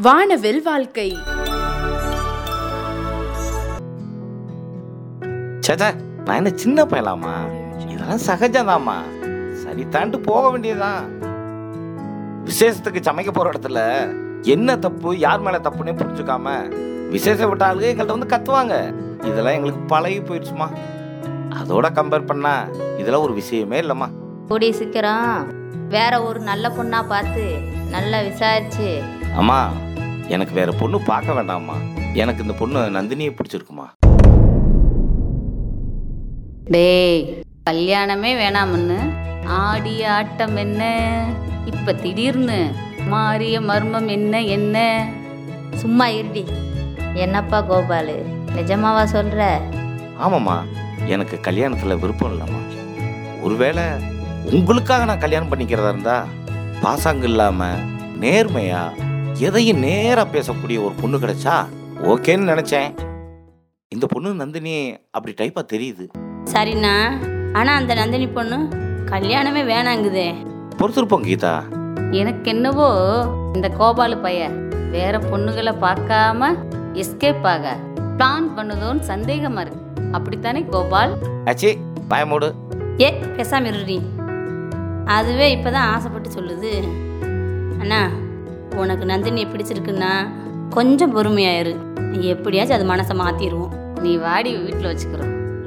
வானவில் வாழ்க்கை சேச்சா நான் என்ன சின்ன பயலாமா இதெல்லாம் சகஜம்தாம்மா சரி தாண்டு போக வேண்டியதுதான் விசேஷத்துக்கு சமைக்க போற இடத்துல என்ன தப்பு யார் மேல தப்புன்னே புரிஞ்சுக்காம விசேஷம் விட்ட ஆளுங்க எங்கள்கிட்ட வந்து கத்துவாங்க இதெல்லாம் எங்களுக்கு பழகி போயிடுச்சுமா அதோட கம்பேர் பண்ணா இதெல்லாம் ஒரு விஷயமே இல்லைம்மா கூடிய சீக்கிரம் வேற ஒரு நல்ல பொண்ணா பார்த்து நல்லா விசாரிச்சு அம்மா எனக்கு வேற பொண்ணு பார்க்க வேண்டாம்மா எனக்கு இந்த பொண்ணு நந்தினியை பிடிச்சிருக்குமா டேய் கல்யாணமே வேணாம்னு ஆடிய ஆட்டம் என்ன இப்ப திடீர்னு மாறிய மர்மம் என்ன என்ன சும்மா இருடி என்னப்பா கோபாலு நிஜமாவா சொல்ற ஆமாம்மா எனக்கு கல்யாணத்துல விருப்பம் இல்லைம்மா ஒருவேளை உங்களுக்காக நான் கல்யாணம் பண்ணிக்கிறதா இருந்தா பாசாங்கு இல்லாம நேர்மையா எதையும் நேரா பேசக்கூடிய ஒரு பொண்ணு கிடைச்சா ஓகேன்னு நினைச்சேன் இந்த பொண்ணு நந்தினி அப்படி டைப்பா தெரியுது சரிண்ணா ஆனா அந்த நந்தினி பொண்ணு கல்யாணமே வேணாங்குதே பொறுத்திருப்போம் கீதா எனக்கு என்னவோ இந்த கோபாலு பைய வேற பொண்ணுகளை பார்க்காம எஸ்கேப் ஆக பிளான் பண்ணுதோன்னு சந்தேகமா இருக்கு அப்படித்தானே கோபால் ஆச்சி பயமோடு ஏ பேசாம இருடி அதுவே இப்பதான் ஆசைப்பட்டு சொல்லுது அண்ணா உனக்கு நந்தினியை பிடிச்சிருக்குன்னா கொஞ்சம் பொறுமையாயிரு எப்படியாச்சும் அது மனசை மாத்திடுவோம் நீ வாடி வீட்டில் வச்சுக்கிறோம்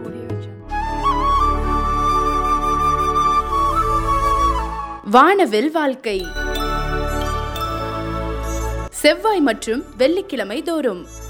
வானவில் வாழ்க்கை செவ்வாய் மற்றும் வெள்ளிக்கிழமை தோறும்